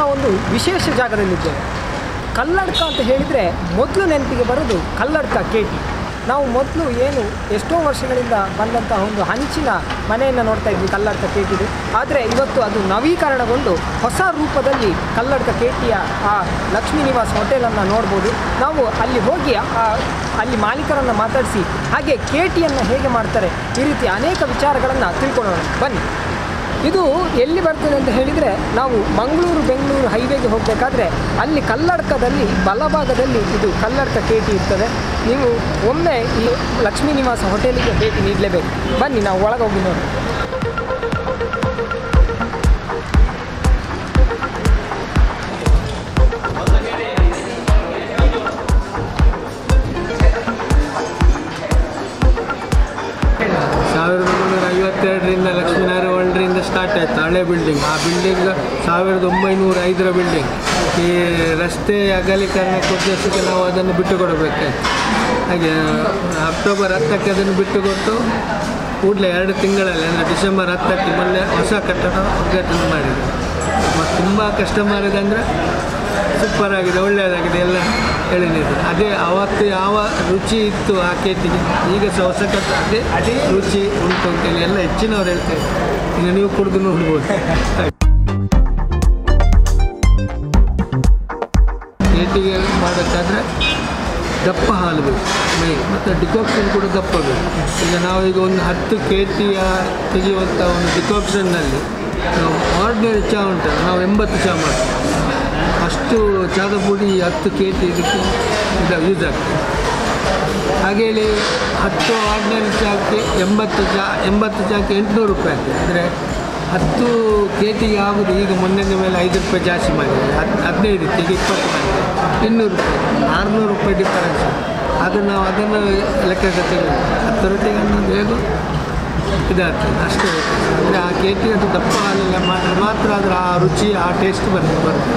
ನಾವೊಂದು ವಿಶೇಷ ಜಾಗದಲ್ಲಿದ್ದೇವೆ ಕಲ್ಲಡ್ಕ ಅಂತ ಹೇಳಿದರೆ ಮೊದಲು ನೆನಪಿಗೆ ಬರೋದು ಕಲ್ಲಡ್ಕ ಕೇಟಿ ನಾವು ಮೊದಲು ಏನು ಎಷ್ಟೋ ವರ್ಷಗಳಿಂದ ಬಂದಂತಹ ಒಂದು ಹಂಚಿನ ಮನೆಯನ್ನು ನೋಡ್ತಾ ಇದ್ವಿ ಕಲ್ಲಡ್ಕ ಕೇಟಿದು ಆದರೆ ಇವತ್ತು ಅದು ನವೀಕರಣಗೊಂಡು ಹೊಸ ರೂಪದಲ್ಲಿ ಕಲ್ಲಡ್ಕ ಕೇಟಿಯ ಆ ಲಕ್ಷ್ಮೀ ನಿವಾಸ್ ಹೋಟೆಲನ್ನು ನೋಡ್ಬೋದು ನಾವು ಅಲ್ಲಿ ಹೋಗಿ ಆ ಅಲ್ಲಿ ಮಾಲೀಕರನ್ನು ಮಾತಾಡಿಸಿ ಹಾಗೆ ಕೇಟಿಯನ್ನು ಹೇಗೆ ಮಾಡ್ತಾರೆ ಈ ರೀತಿ ಅನೇಕ ವಿಚಾರಗಳನ್ನು ತಿಳ್ಕೊಳ್ಳೋಣ ಬನ್ನಿ ಇದು ಎಲ್ಲಿ ಬರ್ತದೆ ಅಂತ ಹೇಳಿದರೆ ನಾವು ಮಂಗಳೂರು ಬೆಂಗಳೂರು ಹೈವೇಗೆ ಹೋಗಬೇಕಾದ್ರೆ ಅಲ್ಲಿ ಕಲ್ಲಡ್ಕದಲ್ಲಿ ಬಲಭಾಗದಲ್ಲಿ ಇದು ಕಲ್ಲಡ್ಕ ಕೇಟಿ ಇರ್ತದೆ ನೀವು ಒಮ್ಮೆ ಈ ಲಕ್ಷ್ಮೀ ನಿವಾಸ ಹೋಟೆಲಿಗೆ ಭೇಟಿ ನೀಡಲೇಬೇಕು ಬನ್ನಿ ನಾವು ಒಳಗೆ ಹೋಗಿ ನೋಡಿ ಸಾವಿರದ ಒಂಬೈನೂರ ಐವತ್ತೆರಡರಿಂದ ಲಕ್ಷ್ಮೀನಾರಾಯಣ ವರ್ಲ್ಡ್ರಿಂದ ಸ್ಟಾರ್ಟ್ ಆಯಿತು ಹಳೆ ಬಿಲ್ಡಿಂಗ್ ಆ ಬಿಲ್ಡಿಂಗ್ ಸಾವಿರದ ಒಂಬೈನೂರ ಐದರ ಬಿಲ್ಡಿಂಗ್ ಈ ರಸ್ತೆ ಅಗಲೀಕರಣಕ್ಕೆ ಉದ್ದೇಶಕ್ಕೆ ನಾವು ಅದನ್ನು ಬಿಟ್ಟು ಕೊಡಬೇಕಾಯ್ತು ಹಾಗೆ ಅಕ್ಟೋಬರ್ ಹತ್ತಕ್ಕೆ ಅದನ್ನು ಬಿಟ್ಟು ಕೊಟ್ಟು ಕೂಡಲೇ ಎರಡು ತಿಂಗಳಲ್ಲಿ ಅಂದರೆ ಡಿಸೆಂಬರ್ ಹತ್ತಕ್ಕೆ ಮೊನ್ನೆ ಹೊಸ ಕಟ್ಟಡ ಉದ್ಘಾಟನೆ ಮಾಡಿದೆ ಮತ್ತು ತುಂಬ ಕಸ್ಟಮರ್ ಇದೆ ಅಂದರೆ ಸೂಪರ್ ಆಗಿದೆ ಒಳ್ಳೆಯದಾಗಿದೆ ಎಲ್ಲ ಹೇಳಿದ್ರು ಅದೇ ಅವತ್ತು ಯಾವ ರುಚಿ ಇತ್ತು ಆ ಕೇಟಿಗೆ ಈಗ ಸಹ ಹೊಸ ಕಟ್ಟ ಅದೇ ಅದೇ ರುಚಿ ಉಂಟು ಅಂತೇಳಿ ಎಲ್ಲ ಹೆಚ್ಚಿನವ್ರು ಹೇಳ್ತಾರೆ ಇನ್ನು ನೀವು ಕುಡಿದು ನೋಡ್ಬೋದು ಕೇಟಿಗೆ ಮಾಡೋಕ್ಕಾದ್ರೆ ದಪ್ಪ ಹಾಲು ಬೇಕು ಮೈ ಮತ್ತು ಡಿಕಾಕ್ಷನ್ ಕೂಡ ದಪ್ಪ ಬೇಕು ಈಗ ನಾವೀಗ ಒಂದು ಹತ್ತು ಕೆ ಟಿಯ ತೆಗೆಯುವಂಥ ಒಂದು ಡಿಕಾಕ್ಷನ್ನಲ್ಲಿ ನಾವು ಆರ್ಡಿನರಿ ಚಹಾ ಉಂಟಲ್ಲ ನಾವು ಎಂಬತ್ತು ಚಹಾ ಮಾಡ್ತೀವಿ ಅಷ್ಟು ಚಹಾದ ಪುಡಿ ಹತ್ತು ಕೆ ಜಿ ಇದಕ್ಕೆ ಇದು ಯೂಸ್ ಆಗ್ತದೆ ಹಾಗೇಳಿ ಹತ್ತು ಆರ್ಡಿನರಿ ಚಹಾಕ್ಕೆ ಎಂಬತ್ತು ಚಹಾ ಎಂಬತ್ತು ಚಹಾಕ್ಕೆ ಎಂಟುನೂರು ರೂಪಾಯಿ ಆಗ್ತದೆ ಅಂದರೆ ಹತ್ತು ಕೆ ಜಿಗೆ ಆಗೋದು ಈಗ ಮೊನ್ನೆ ಮೇಲೆ ಐದು ರೂಪಾಯಿ ಜಾಸ್ತಿ ಮಾಡಿದೆ ಹದ್ ಹದಿನೈದು ಈಗ ಇಪ್ಪತ್ತು ಮಾಡಿದೆ ಇನ್ನೂರು ರೂಪಾಯಿ ಆರುನೂರು ರೂಪಾಯಿ ಡಿಫರೆನ್ಸ್ ಅದು ನಾವು ಅದನ್ನು ಲೆಕ್ಕಕ್ಕೆ ತೆಗೆದು ಹತ್ತು ರೊಟ್ಟಿಗೆ ಅನ್ನೋದು ಹೇಗೂ ಇದಾಗ್ತದೆ ಅಷ್ಟೇ ಅಂದರೆ ಆ ಕೆ ಟಿ ಅದು ದಪ್ಪ ಹಾಲೆಲ್ಲ ಮಾಡಿದ್ರೆ ಮಾತ್ರ ಅದರ ಆ ರುಚಿ ಆ ಟೇಸ್ಟ್ ಬರ್ತದೆ ಬರ್ತದೆ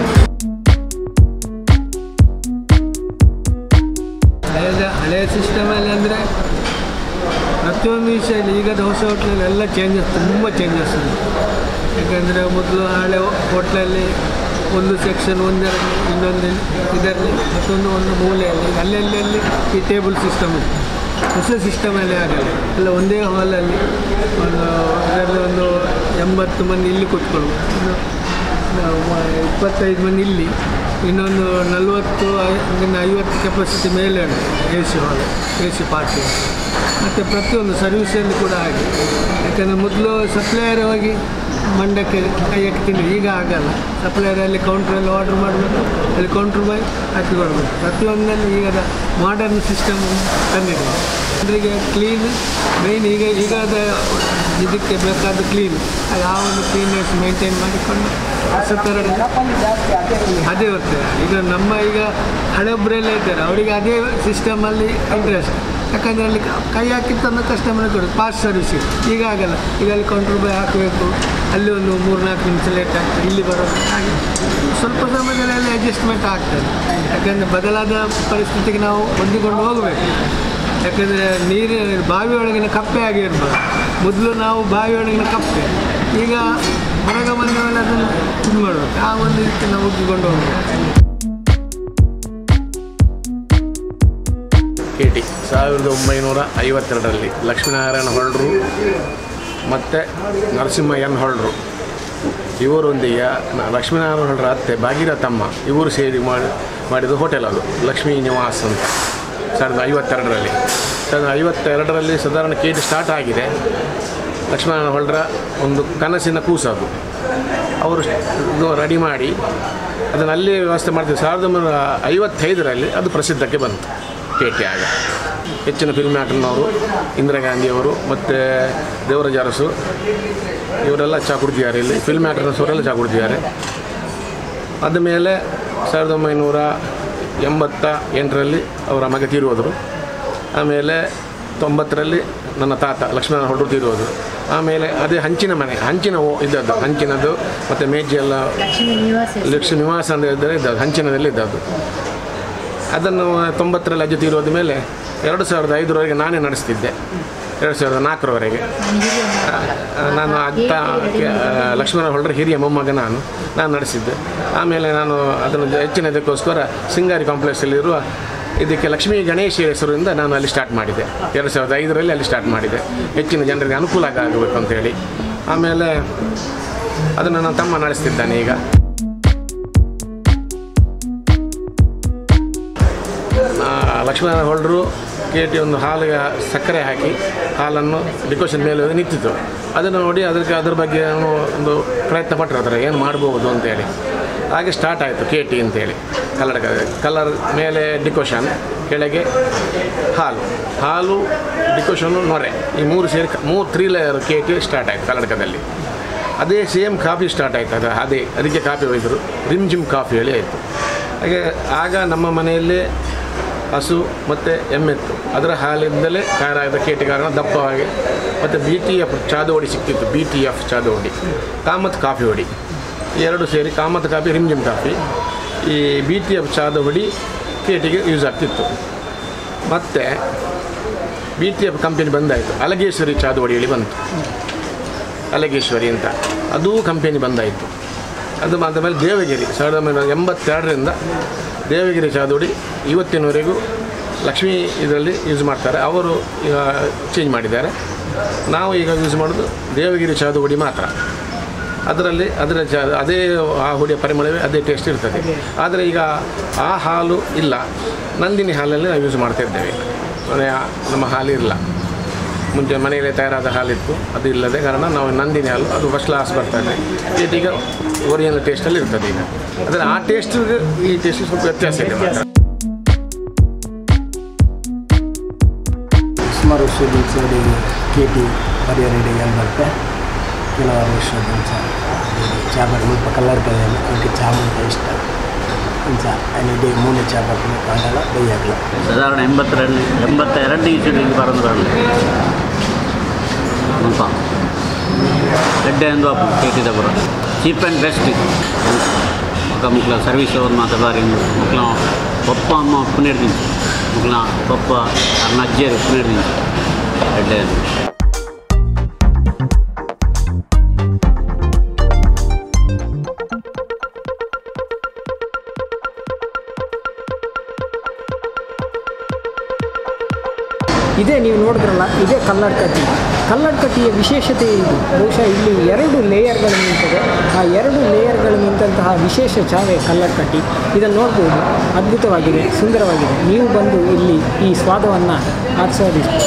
ಹಳೆಯದ ಹಳೆಯ ಸಿಸ್ಟಮಲ್ಲಿ ಅಂದರೆ ಪ್ರತಿಯೊಂದು ವಿಷಯದಲ್ಲಿ ಈಗದ ಹೊಸ ಹೋಟ್ಲಲ್ಲಿ ಎಲ್ಲ ಚೇಂಜಸ್ ತುಂಬ ಚೇಂಜಸ್ ಇದೆ ಯಾಕಂದರೆ ಮೊದಲು ಹಳೆ ಹೋಟ್ಲಲ್ಲಿ ಒಂದು ಸೆಕ್ಷನ್ ಒಂದರಲ್ಲಿ ಇನ್ನೊಂದು ಇದರಲ್ಲಿ ಮತ್ತೊಂದು ಒಂದು ಮೂಲೆಯಲ್ಲಿ ಅಲ್ಲಲ್ಲಿ ಅಲ್ಲಿ ಈ ಟೇಬಲ್ ಸಿಸ್ಟಮ್ ಉಂಟು ಹೊಸ ಸಿಸ್ಟಮಲ್ಲಿ ಆಗಲ್ಲ ಎಲ್ಲ ಒಂದೇ ಹಾಲಲ್ಲಿ ಒಂದು ಇದರಲ್ಲಿ ಒಂದು ಎಂಬತ್ತು ಮಂದಿ ಇಲ್ಲಿ ಕೂತ್ಕೊಳ್ಳುವ ಒಂದು ನಾವು ಇಪ್ಪತ್ತೈದು ಮಂದಿ ಇಲ್ಲಿ ಇನ್ನೊಂದು ನಲವತ್ತು ಐ- ಇನ್ನು ಐವತ್ತು ಕೆಪಾಸಿಟಿ ಮೇಲೆ ಉಂಟು A C hall A C party ಮತ್ತು ಪ್ರತಿಯೊಂದು ಸರ್ವಿಸಲ್ಲಿ ಕೂಡ ಹಾಗೆ ಯಾಕಂದರೆ ಮೊದಲು ಸಪ್ಲೈಯರ್ ಹೋಗಿ ಮಂಡಕ್ಕೆ ಕೈ ಹಾಕಿ ತಿನ್ನಿ ಈಗ ಆಗಲ್ಲ ಸಪ್ಲೈಯರಲ್ಲಿ ಕೌಂಟ್ರಲ್ಲಿ ಆರ್ಡ್ರ್ ಮಾಡಬೇಕು ಅಲ್ಲಿ ಕೌಂಟ್ರ್ ಬಾಯ್ ಹಾಕಿ ಕೊಡಬೇಕು ಪ್ರತಿಯೊಂದರಲ್ಲಿ ಈಗದ ಮಾಡರ್ನ್ ಸಿಸ್ಟಮ್ ತಂದಿದೆ ಜನರಿಗೆ ಕ್ಲೀನ್ ಮೇಯ್ನ್ ಈಗ ಈಗಾದ ಇದಕ್ಕೆ ಬೇಕಾದ ಕ್ಲೀನ್ ಆ ಒಂದು ಕ್ಲೀನ್ನೆಸ್ ಮೇಂಟೈನ್ ಮಾಡಿಕೊಂಡು ಹೊಸ ಥರ ಅದೇ ಬರ್ತದೆ ಈಗ ನಮ್ಮ ಈಗ ಹಳಬ್ರೆಲ್ಲ ಇದ್ದಾರೆ ಅವರಿಗೆ ಅದೇ ಸಿಸ್ಟಮಲ್ಲಿ ಇಂಟ್ರೆಸ್ಟ್ ಯಾಕಂದರೆ ಅಲ್ಲಿ ಕೈ ಹಾಕಿ ತಂದು ಕಸ್ಟಮರ್ ಕೊಡೋದು ಫಾಸ್ಟ್ ಸರ್ವಿಸ್ ಈಗ ಆಗಲ್ಲ ಈಗ ಅಲ್ಲಿ ಕೌಂಟ್ರ್ ಬಾಯ್ ಹಾಕಬೇಕು ಅಲ್ಲಿ ಒಂದು ಮೂರು ನಾಲ್ಕು ನಿಮಿಷ ಲೇಟ್ ಆಗ್ತದೆ ಇಲ್ಲಿ ಬರೋದು ಹಾಗೆ ಸ್ವಲ್ಪ ಸಮಯದಲ್ಲಿ ಅಲ್ಲಿ ಅಡ್ಜಸ್ಟ್ಮೆಂಟ್ ಆಗ್ತದೆ ಯಾಕಂದರೆ ಬದಲಾದ ಪರಿಸ್ಥಿತಿಗೆ ನಾವು ಹೊಂದಿಕೊಂಡು ಹೋಗಬೇಕು ಯಾಕಂದರೆ ನೀರು ಬಾವಿ ಒಳಗಿನ ಕಪ್ಪೆ ಆಗಿ ಇರ್ಬಾರ್ದು ಮೊದಲು ನಾವು ಬಾವಿ ಒಳಗಿನ ಕಪ್ಪೆ ಈಗ ಹೊರಗೆ ಬಂದ ಮೇಲೆ ಅದನ್ನು ಇದು ಮಾಡಬೇಕು ಆ ಒಂದು ಇದಕ್ಕೆ ನಾವು ಒಗ್ಗಿಕೊಂಡು ಹೋಗಬೇಕು ಕೆ ಟಿ ಸಾವಿರದ ಒಂಬೈನೂರ ಐವತ್ತೆರಡರಲ್ಲಿ ಲಕ್ಷ್ಮೀನಾರಾಯಣ ಹೊರಡ್ರು ಮತ್ತು ನರಸಿಂಹ ಎನ್ ಹೊರಡ್ರು ಇವರೊಂದಿಗೆ ನ- ಲಕ್ಷ್ಮೀನಾರಾಯಣ ಹೊರಡ್ರ ಅತ್ತೆ ಭಾಗೀರಥಮ್ಮ ಇವರು ಸೇರಿ ಮಾಡಿ ಮಾಡಿದ ಹೋಟೆಲ್ ಅದು ಲಕ್ಷ್ಮೀ ನಿವಾಸ್ ಅಂತ ಸಾವಿರದ ಐವತ್ತೆರಡರಲ್ಲಿ ಸಾವಿರದ ಐವತ್ತೆರಡರಲ್ಲಿ ಸಾಧಾರಣ ಕೆ ಟಿ ಸ್ಟಾರ್ಟ್ ಆಗಿದೆ ಲಕ್ಷ್ಮೀನಾರಾಯಣ ಹೊರಡ್ರ ಒಂದು ಕನಸಿನ ಕೂಸು ಅದು ಅವರು ಇದು ರೆಡಿ ಮಾಡಿ ಅದನ್ನು ಅಲ್ಲೇ ವ್ಯವಸ್ಥೆ ಮಾಡ್ತಿದ್ರು ಸಾವಿರದ ಒಂಬೈನೂರ ಐವತ್ತೈದರಲ್ಲಿ ಅದು ಪ್ರಸಿದ್ಧಕ್ಕೆ ಬಂತು ಕೆ ಟಿ ಆಗ ಹೆಚ್ಚಿನ ಫಿಲ್ಮ್ ಆ್ಯಕ್ಟರ್ನವರು ಇಂದಿರಾ ಗಾಂಧಿಯವರು ಮತ್ತು ದೇವರಾಜ ಅರಸು ಇವರೆಲ್ಲ ಚಾ ಕುಡ್ದಿದ್ದಾರೆ ಇಲ್ಲಿ ಫಿಲ್ಮ್ ಆ್ಯಕ್ಟರ್ಸ್ ಅವರೆಲ್ಲ ಚಾ ಕುಡ್ದಿದ್ದಾರೆ ಅದ ಮೇಲೆ ಸಾವಿರದ ಒಂಬೈನೂರ ಎಂಬತ್ತ ಎಂಟರಲ್ಲಿ ಅವರ ಮಗ ತೀರೋದರು ಆಮೇಲೆ ತೊಂಬತ್ತರಲ್ಲಿ ನನ್ನ ತಾತ ಲಕ್ಷ್ಮಣ ಹೊರಡು ತೀರೋದು ಆಮೇಲೆ ಅದೇ ಹಂಚಿನ ಮನೆ ಹಂಚಿನ ಓ- ಇದ್ದದ್ದು ಹಂಚಿನದು ಮತ್ತು ಮೇಜಿ ಎಲ್ಲ ಲಕ್ಷ್ಮೀ ನಿವಾಸ ಲಕ್ಷ್ಮೀ ನಿವಾಸ ಅಂತ ಇದ್ದರೆ ಇದ್ದದ್ದು ಹಂಚಿನದಲ್ಲಿ ಇದ್ದದ್ದು ಅದನ್ನು ತೊಂಬತ್ತರಲ್ಲಿ ಅಜ್ಜ ತೀರೋದ ಮೇಲೆ ಎರಡು ಸಾವಿರದ ಐದರವರೆಗೆ ನಾನೇ ನಡೆಸ್ತಿದ್ದೆ ಎರಡು ಸಾವಿರದ ನಾಲ್ಕರವರೆಗೆ ಆ, ನಾನು ಅತ್ತ ಆ, ಲಕ್ಷ್ಮಣ ಹೊಳ್ರೆ ಹಿರಿಯ ಮೊಮ್ಮಗ ನಾನು ನಾನು ನಡೆಸಿದ್ದೆ ಆಮೇಲೆ ನಾನು ಅದನ್ನು ಹೆಚ್ಚಿನ ಇದಕ್ಕೋಸ್ಕರ ಸಿಂಗಾರಿ ಕಾಂಪ್ಲೆಕ್ಸಲ್ಲಿರುವ ಇದಕ್ಕೆ ಲಕ್ಷ್ಮೀ ಗಣೇಶ ಹೆಸರಿಂದ ನಾನು ಅಲ್ಲಿ ಸ್ಟಾರ್ಟ್ ಮಾಡಿದೆ ಎರಡು ಸಾವಿರದ ಐದರಲ್ಲಿ ಅಲ್ಲಿ ಸ್ಟಾರ್ಟ್ ಮಾಡಿದೆ ಹೆಚ್ಚಿನ ಜನರಿಗೆ ಅನುಕೂಲ ಆಗಬೇಕು ಅಂತೇಳಿ ಆಮೇಲೆ ಅದನ್ನು ನನ್ನ ತಮ್ಮ ನಡೆಸ್ತಿದ್ದಾನೆ ಈಗ ಆ, ಲಕ್ಷ್ಮೀನಾರಾಯಣ ಹೊಳ್ರು ಕೆ ಟಿ ಒಂದು ಹಾಲಿಗೆ ಸಕ್ಕರೆ ಹಾಕಿ ಹಾಲನ್ನು ಡಿಕೋಷನ್ ಮೇಲೆ ನಿಂತಿತ್ತು ಅದನ್ನು ನೋಡಿ ಅದಕ್ಕೆ ಅದ್ರ ಬಗ್ಗೆ ಅವನು ಒಂದು ಪ್ರಯತ್ನ ಪಟ್ಟರು ಅದರ ಏನು ಮಾಡ್ಬೋದು ಅಂತೇಳಿ ಹಾಗೆ ಸ್ಟಾರ್ಟ್ ಆಯಿತು ಕೆ ಟಿ ಅಂತೇಳಿ ಕಲ್ಲಡ ಕಲರ್ ಮೇಲೆ ಡಿಕೋಷನ್ ಕೆಳಗೆ ಹಾಲು ಹಾಲು ಡಿಕೋಷನು ನೊರೆ ಈ ಮೂರು ಸೇರಿ ಕ- ಮೂರು three layer K T start ಆಯಿತು ಕಲ್ಲಡಕದಲ್ಲಿ ಅದೇ ಸೇಮ್ ಕಾಫಿ ಸ್ಟಾರ್ಟ್ ಆಯಿತು ಅದು ಅದೇ ಅದಕ್ಕೆ ಕಾಫಿ ಒಯ್ದರು ರಿಮ್ ಜಿಮ್ ಕಾಫಿ ಹೇಳಿ ಆಯಿತು ಹಾಗೆ ಆಗ ನಮ್ಮ ಮನೆಯಲ್ಲೇ ಹಸು ಮತ್ತು ಎಮ್ಮೆತ್ತು ಅದರ ಹಾಲಿಂದಲೇ ಕಾರಾದ ಕೇಟಿಗಾರನ ದಪ್ಪವಾಗಿ ಮತ್ತು ಬಿ ಟಿ ಎಫ್ ಚಾದೋಡಿ ಸಿಕ್ತಿತ್ತು ಬಿ ಟಿ ಎಫ್ ಚಾದೋಡಿ ಕಾಮತ್ ಕಾಫಿ ಹೊಡಿ ಈ ಎರಡು ಸೇರಿ Kamath coffee Rimjhim coffee ಈ ಬಿ ಟಿ ಎಫ್ ಚಾದ ಹೊಡಿ ಕೇಟಿಗೆ ಯೂಸ್ ಆಗ್ತಿತ್ತು ಮತ್ತು ಬಿ ಟಿ ಎಫ್ ಕಂಪನಿ ಬಂದಾಯಿತು ಅಲಗೇಶ್ವರಿ ಚಾದೋಡಿ ಹೇಳಿ ಬಂತು ಅಲಗೇಶ್ವರಿ ಅಂತ ಅದೂ ಕಂಪನಿ ಬಂದಾಯಿತು ಅದು ಆದ ಮೇಲೆ ದೇವಗಿರಿ ಸಾವಿರದ ಒಂಬೈನೂರ ಎಂಬತ್ತೆರಡರಿಂದ ದೇವಗಿರಿ ಚಾದೋಡಿ ಇವತ್ತಿನವರೆಗೂ ಲಕ್ಷ್ಮೀ ಇದರಲ್ಲಿ ಯೂಸ್ ಮಾಡ್ತಾರೆ ಅವರು ಈಗ ಚೇಂಜ್ ಮಾಡಿದ್ದಾರೆ ನಾವು ಈಗ ಯೂಸ್ ಮಾಡೋದು ದೇವಗಿರಿ ಚಾದೋಡಿ ಮಾತ್ರ ಅದರಲ್ಲಿ ಅದರ ಚ ಅದೇ ಆ ಹುಡಿಯ ಪರಿಮಳವೇ ಅದೇ ಟೇಸ್ಟ್ ಇರ್ತದೆ ಆದರೆ ಈಗ ಆ ಹಾಲು ಇಲ್ಲ ನಂದಿನಿ ಹಾಲಲ್ಲಿ ನಾವು ಯೂಸ್ ಮಾಡ್ತಾ ಇದ್ದೇವೆ ಮನೆಯ ನಮ್ಮ ಹಾಲು ಇಲ್ಲ ಮುಂಚೆ ಮನೆಯಲ್ಲೇ ತಯಾರಾದ ಹಾಲಿತ್ತು ಅದು ಇಲ್ಲದೆ ಕಾರಣ ನಾವು ನಂದಿನಿ ಹಾಲು ಅದು ಫಸ್ಟ್ ಕ್ಲಾಸ್ ಬರ್ತದೆ ಈಗ ಒರಿಜಿನಲ್ ಟೇಸ್ಟಲ್ಲಿ ಇರ್ತದೆ ಈಗ ಆದರೆ ಆ ಟೇಸ್ಟಿಗೆ ಈ ಟೇಸ್ಟ್ ಸ್ವಲ್ಪ ವ್ಯತ್ಯಾಸ ಇದೆ ಮಾತ್ರ ಸುಮಾರು ವರ್ಷದ ಕೆ ಟಿ ಪರಿಯರಡಿ ಏನು ಬರುತ್ತೆ ಕೆಲವಾರು ವರ್ಷದ ಇಂಚ ಚಾ ಬರ ಮುಲ್ಪ ಕಲ್ಲರ್ ಕೈಯಲ್ಲಿ ಅದಕ್ಕೆ ಚಾ ಮುಲ್ಪ ಇಷ್ಟ ಇಂಚ അതിനിടെ മൂന്ന് ചാ ಬರ್ತೀನಿ ಕಾಂಡಲ ಬೈಯಾಗಲ ಸಾಧಾರಣ ಎಂಬತ್ತರಲ್ಲಿ ಎಂಬತ್ತ ಎರಡು ಇಸವಿಗೆ ಬರೋದ್ರಲ್ಲಿ ಮುಲ್ಪ ಎಡ್ಡೆ ಎಂದು ಕೇಟಿದ ಬರೋ ಚೀಪ್ ಆ್ಯಂಡ್ ಬೆಸ್ಟ್ ఒక ముక్కల సర్వీస్ ಒಂದು ಮಾತು ಬಾರಿ ಮುಕ್ಕಲ ಪಪ್ಪ ಅಮ್ಮ ಉಪ್ಪು ಹಿಡ್ತೀನಿ ಮುಕ್ಕಲ ಪಪ್ಪ ಅನ್ನ ಅಜ್ಜಿಯರು ಉಪ್ಪು ಹಿಡ್ತೀನಿ ಎಡ್ಡೆ ಎಂದು ಇದೇ ನೀವು ನೋಡಿದ್ರಲ್ಲ ಇದೇ ಕಲ್ಲಡ್ ಕಟ್ಟಿ ಕಲ್ಲಡ್ ಕಟ್ಟಿಯ ವಿಶೇಷತೆ ಇದು ಬಹುಶಃ ಇಲ್ಲಿ ಎರಡು ಲೇಯರ್ಗಳು ನಿಂತಿದೆ ಆ ಎರಡು ಲೇಯರ್ಗಳು ನಿಂತಹ ವಿಶೇಷ ಚಾವೆ ಕಲ್ಲಡ್ ಕಟ್ಟಿ ಇದನ್ನು ನೋಡ್ಬೋದು ಅದ್ಭುತವಾಗಿದೆ ಸುಂದರವಾಗಿದೆ ನೀವು ಬಂದು ಇಲ್ಲಿ ಈ ಸ್ವಾದವನ್ನು ಆಸ್ವಾದಿಸಿ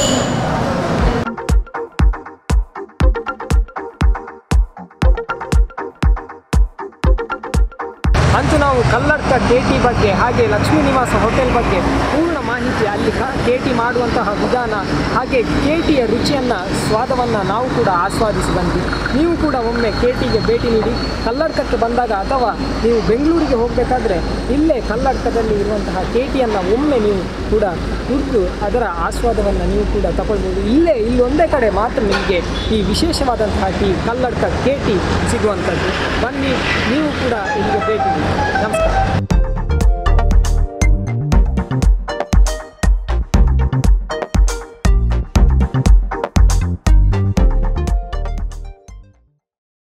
ಅಂತೂ ನಾವು ಕಲ್ಲಡ್ಕ ಕೆ ಟಿ ಬಗ್ಗೆ ಹಾಗೆ ಲಕ್ಷ್ಮೀ ನಿವಾಸ ಹೋಟೆಲ್ ಬಗ್ಗೆ ಪೂರ್ಣ ಮಾಹಿತಿ ಅಲ್ಲಿ ಕೆ ಟಿ ಮಾಡುವಂತಹ ವಿಧಾನ ಹಾಗೆ ಕೆ ಟಿಯ ರುಚಿಯನ್ನು ಸ್ವಾದವನ್ನು ನಾವು ಕೂಡ ಆಸ್ವಾದಿಸಿ ಬಂದ್ವಿ ನೀವು ಕೂಡ ಒಮ್ಮೆ ಕೆ ಟಿಗೆ ಭೇಟಿ ನೀಡಿ ಕಲ್ಲಡ್ಕಕ್ಕೆ ಬಂದಾಗ ಅಥವಾ ನೀವು ಬೆಂಗಳೂರಿಗೆ ಹೋಗಬೇಕಾದ್ರೆ ಇಲ್ಲೇ ಕಲ್ಲಡ್ಕದಲ್ಲಿ ಇರುವಂತಹ ಕೆ ಟಿಯನ್ನು ಒಮ್ಮೆ ನೀವು ಕೂಡ ಕುಡಿದು ಅದರ ಆಸ್ವಾದವನ್ನು ನೀವು ಕೂಡ ತಗೊಳ್ಬೋದು ಇಲ್ಲೇ ಇಲ್ಲೊಂದೇ ಕಡೆ ಮಾತ್ರ ನಿಮಗೆ ಈ ವಿಶೇಷವಾದಂತಹ ಟೀ ಕಲ್ಲಡ್ಕ ಕೆ ಟಿ ಸಿಗುವಂಥದ್ದು ಬನ್ನಿ ನೀವು ಕೂಡ ಇಲ್ಲಿಗೆ ಭೇಟಿ ನೀಡಿ ನಮಸ್ಕಾರ